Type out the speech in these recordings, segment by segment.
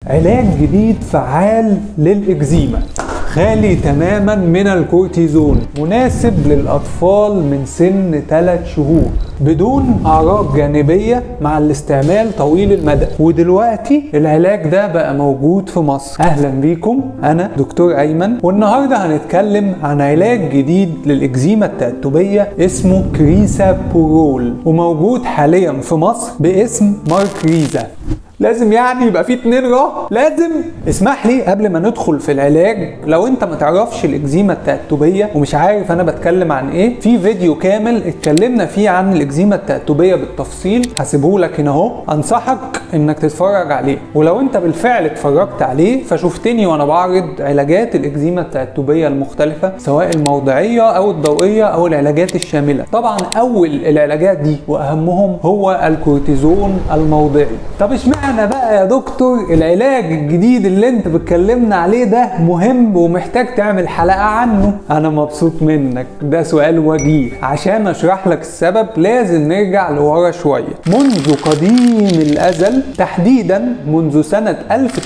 علاج جديد فعال للإكزيما خالي تماما من الكورتيزون مناسب للأطفال من سن 3 شهور بدون أعراض جانبية مع الاستعمال طويل المدى ودلوقتي العلاج ده بقى موجود في مصر أهلا بيكم أنا دكتور أيمن والنهاردة هنتكلم عن علاج جديد للإكزيما التأتبية اسمه كريسا بورول وموجود حاليا في مصر باسم ماركريزا لازم يعني يبقى في اتنين را لازم اسمح لي قبل ما ندخل في العلاج لو انت ما تعرفش الاكزيما التأتبية ومش عارف انا بتكلم عن ايه في فيديو كامل اتكلمنا فيه عن الاكزيما التأتبية بالتفصيل هسيبه لك هنا اهو انصحك انك تتفرج عليه ولو انت بالفعل اتفرجت عليه فشفتني وانا بعرض علاجات الاكزيما التأتبية المختلفة سواء الموضعية او الضوئية او العلاجات الشاملة طبعا اول العلاجات دي واهمهم هو الكورتيزون الموضعي طب اشمعنى معنى بقى يا دكتور العلاج الجديد اللي انت بتكلمنا عليه ده مهم ومحتاج تعمل حلقة عنه انا مبسوط منك ده سؤال وجيه عشان اشرح لك السبب لازم نرجع لورا شوية منذ قديم الازل تحديدا منذ سنة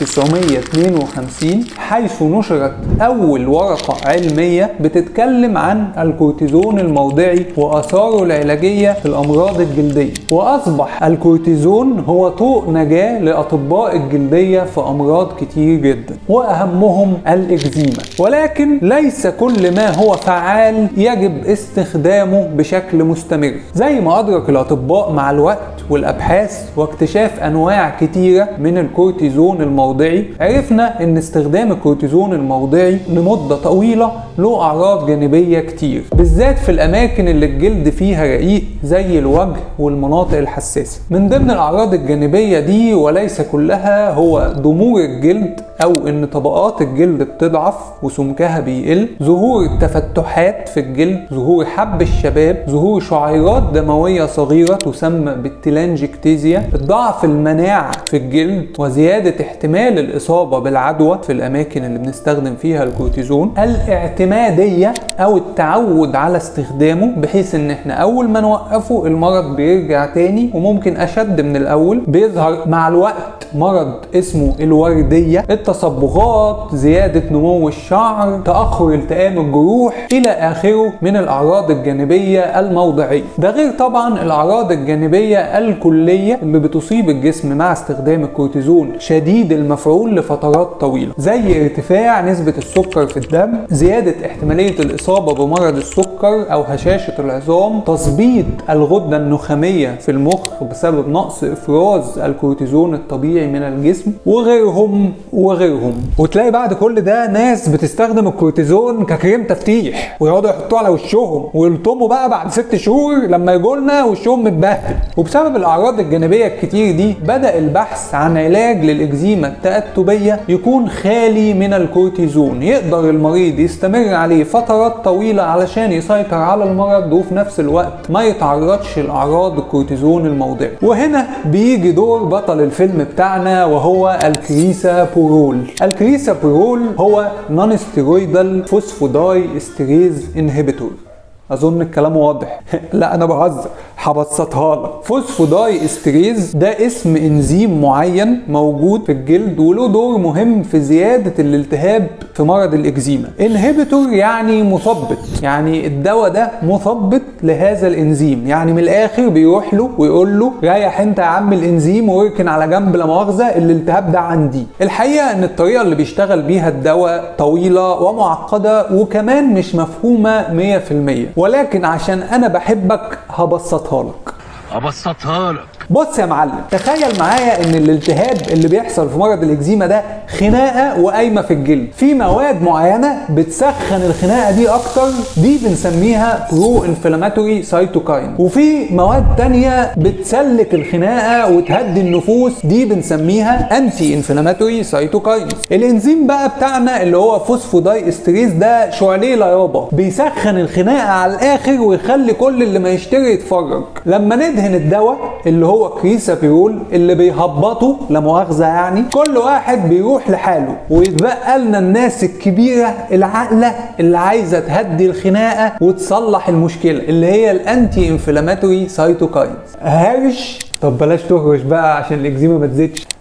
1952 حيث نشرت اول ورقة علمية بتتكلم عن الكورتيزون الموضعي واثاره العلاجية في الامراض الجلدية واصبح الكورتيزون هو طوق نجاة لأطباء الجلدية في أمراض كتير جدا وأهمهم الإكزيما ولكن ليس كل ما هو فعال يجب استخدامه بشكل مستمر زي ما أدرك الأطباء مع الوقت والأبحاث واكتشاف أنواع كتيرة من الكورتيزون الموضعي عرفنا أن استخدام الكورتيزون الموضعي لمدة طويلة له أعراض جانبية كتير بالذات في الأماكن اللي الجلد فيها رقيق زي الوجه والمناطق الحساسة من ضمن الأعراض الجانبية دي وليس كلها هو ضمور الجلد او ان طبقات الجلد بتضعف وسمكها بيقل ظهور التفتحات في الجلد ظهور حب الشباب ظهور شعيرات دمويه صغيره تسمى بالتلانجكتيزيا ضعف المناعه في الجلد وزياده احتمال الاصابه بالعدوى في الاماكن اللي بنستخدم فيها الكورتيزون الاعتماديه او التعود على استخدامه بحيث ان احنا اول ما نوقفه المرض بيرجع تاني وممكن اشد من الاول بيظهر مع الوقت مرض اسمه الورديه التصبغات زيادة نمو الشعر تأخر التئام الجروح إلى آخره من الأعراض الجانبية الموضعية ده غير طبعا الأعراض الجانبية الكلية اللي بتصيب الجسم مع استخدام الكورتيزون شديد المفعول لفترات طويلة زي ارتفاع نسبة السكر في الدم زيادة احتمالية الإصابة بمرض السكر أو هشاشة العظام تثبيط الغدة النخامية في المخ بسبب نقص إفراز الكورتيزون الطبيعي من الجسم وغيرهم وغيرهم وتلاقي بعد كل ده ناس بتستخدم الكورتيزون ككريم تفتيح ويقعدوا يحطوه على وشهم ويلطموا بقى بعد ست شهور لما يجولنا وشهم متبهدل وبسبب الاعراض الجانبيه الكتير دي بدا البحث عن علاج للاكزيما التأتبيه يكون خالي من الكورتيزون يقدر المريض يستمر عليه فترات طويله علشان يسيطر على المرض وفي نفس الوقت ما يتعرضش لاعراض الكورتيزون الموضعي وهنا بيجي دور بطل الفيلم بتاعنا وهو الكريسا بورول الكريسا بورول هو نون ستيرويدال فوسفوداي استريز انهبيتور اظن الكلام واضح لا انا بهزر هبسطها لك فوسفوداي استريز ده اسم انزيم معين موجود في الجلد وله دور مهم في زياده الالتهاب في مرض الاكزيما انهبيتور يعني مثبط يعني الدواء ده مثبط لهذا الانزيم يعني من الاخر بيروح له ويقول له ريح انت يا عم الانزيم واركن على جنب لا مؤاخذه الالتهاب ده عندي الحقيقه ان الطريقه اللي بيشتغل بيها الدواء طويله ومعقده وكمان مش مفهومه 100% ولكن عشان انا بحبك هبسطها لك ابسطها لك بص يا معلم تخيل معايا ان الالتهاب اللي بيحصل في مرض الاكزيما ده خناقه وقايمه في الجلد في مواد معينه بتسخن الخناقه دي اكتر دي بنسميها برو انفلاماتوري سايتوكاين وفي مواد تانية بتسلك الخناقه وتهدي النفوس دي بنسميها انتي انفلاماتوري سايتوكاين الانزيم بقى بتاعنا اللي هو فوسفوداي استريز ده شعليه يابا بيسخن الخناقه على الاخر ويخلي كل اللي ما يشتري يتفرج لما ندهن الدواء اللي هو كريسابيرول اللي بيهبطوا لا مؤاخذه يعني كل واحد بيروح لحاله ويتبقى لنا الناس الكبيره العاقله اللي عايزه تهدي الخناقه وتصلح المشكله اللي هي الانتي انفلاماتوري سايتوكاينز هرش طب بلاش تهرش بقى عشان الاكزيما ما تزيدش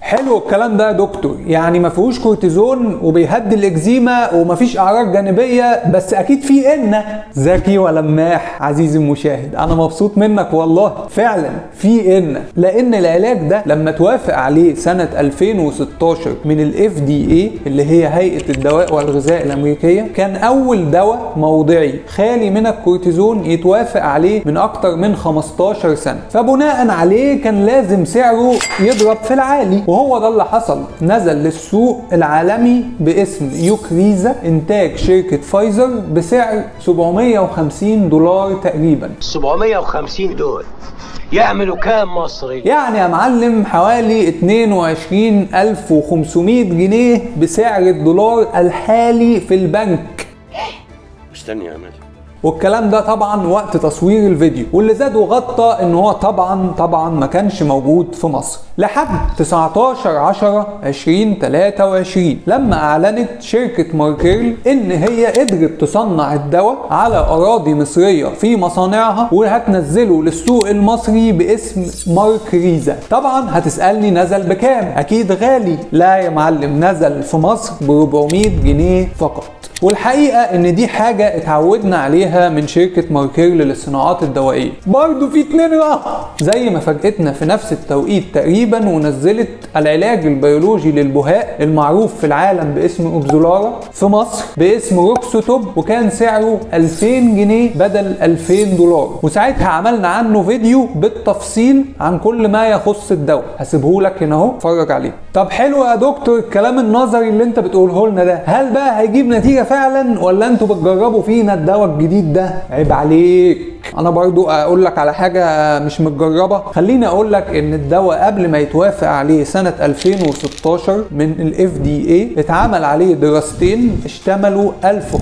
حلو الكلام ده يا دكتور يعني ما فيهوش كورتيزون وبيهدي الاكزيما ومفيش اعراض جانبيه بس اكيد في ان ذكي ولماح عزيزي المشاهد انا مبسوط منك والله فعلا في ان لان العلاج ده لما توافق عليه سنه 2016 من الاف دي اي اللي هي هيئه الدواء والغذاء الامريكيه كان اول دواء موضعي خالي من الكورتيزون يتوافق عليه من اكتر من 15 سنه فبناء عليه كان لازم سعره يضرب في العالي وهو ده اللي حصل نزل للسوق العالمي باسم يوكريزا انتاج شركه فايزر بسعر 750 دولار تقريبا 750 دول يعملوا كام مصري؟ يعني يا معلم حوالي 22500 جنيه بسعر الدولار الحالي في البنك استني يا عماد والكلام ده طبعا وقت تصوير الفيديو واللي زاد وغطى ان هو طبعا طبعا ما كانش موجود في مصر لحد 19 10 2023 لما اعلنت شركه ماركيرل ان هي قدرت تصنع الدواء على اراضي مصريه في مصانعها وهتنزله للسوق المصري باسم ماركريزا طبعا هتسالني نزل بكام اكيد غالي لا يا معلم نزل في مصر ب 400 جنيه فقط والحقيقه ان دي حاجه اتعودنا عليها من شركه ماركيرل للصناعات الدوائيه برضه في اتنين راحه زي ما فاجئتنا في نفس التوقيت تقريبا ونزلت العلاج البيولوجي للبهاء المعروف في العالم باسم اوبزولارا في مصر باسم روكسوتوب وكان سعره 2000 جنيه بدل 2000 دولار وساعتها عملنا عنه فيديو بالتفصيل عن كل ما يخص الدواء هسيبه لك هنا اهو اتفرج عليه طب حلو يا دكتور الكلام النظري اللي انت بتقوله لنا ده هل بقى هيجيب نتيجه فعلا ولا انتوا بتجربوا فينا الدواء الجديد ده عيب عليك انا برضو اقول لك على حاجه مش متجربه خليني اقول لك ان الدواء قبل ما يتوافق عليه سنه 2016 من الاف دي اي اتعمل عليه دراستين اشتملوا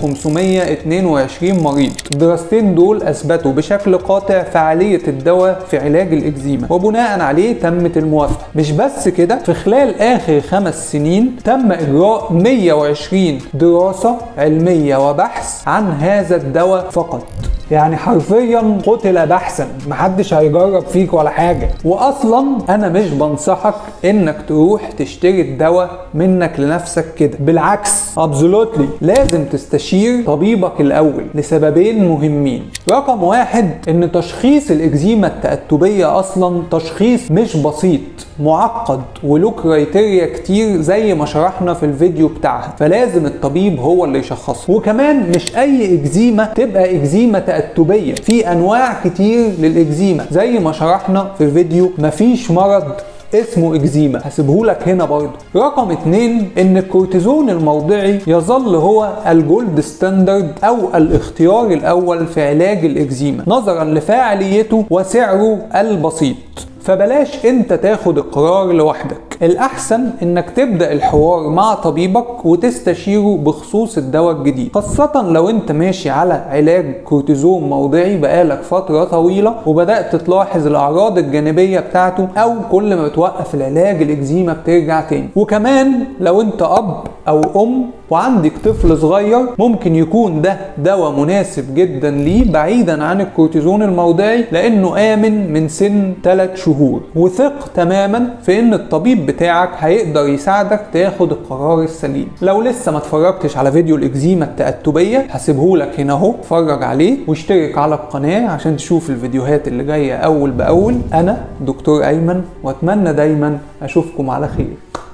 1522 مريض الدراستين دول اثبتوا بشكل قاطع فعاليه الدواء في علاج الاكزيما وبناء عليه تمت الموافقه مش بس كده في خلال اخر خمس سنين تم اجراء 120 دراسه علميه وبحث عن هذا الدواء فقط يعني حرفيا قتل بحثا محدش هيجرب فيك ولا حاجه واصلا انا مش بنصحك انك تروح تشتري الدواء منك لنفسك كده بالعكس ابزولوتلي لازم تستشير طبيبك الاول لسببين مهمين رقم واحد ان تشخيص الاكزيما التأتبية اصلا تشخيص مش بسيط معقد وله كرايتيريا كتير زي ما شرحنا في الفيديو بتاعها فلازم الطبيب هو اللي يشخصه وكمان مش اي اكزيما تبقى اكزيما تأتبية في انواع كتير للاكزيما زي ما شرحنا في فيديو مفيش مرض اسمه اكزيما هسيبهولك هنا برضه رقم اتنين ان الكورتيزون الموضعي يظل هو الجولد ستاندرد او الاختيار الاول في علاج الاكزيما نظرا لفاعليته وسعره البسيط فبلاش انت تاخد القرار لوحدك الاحسن انك تبدا الحوار مع طبيبك وتستشيره بخصوص الدواء الجديد خاصه لو انت ماشي على علاج كورتيزون موضعي بقالك فتره طويله وبدات تلاحظ الاعراض الجانبيه بتاعته او كل ما بتوقف العلاج الاكزيما بترجع تاني وكمان لو انت اب او ام وعندك طفل صغير ممكن يكون ده دواء مناسب جدا ليه بعيدا عن الكورتيزون الموضعي لانه امن من سن 3 شهور وثق تماما في ان الطبيب بتاعك هيقدر يساعدك تاخد القرار السليم لو لسه ما اتفرجتش على فيديو الاكزيما التأتبية هسيبهولك هنا اهو اتفرج عليه واشترك على القناة عشان تشوف الفيديوهات اللي جاية اول باول انا دكتور ايمن واتمنى دايما اشوفكم على خير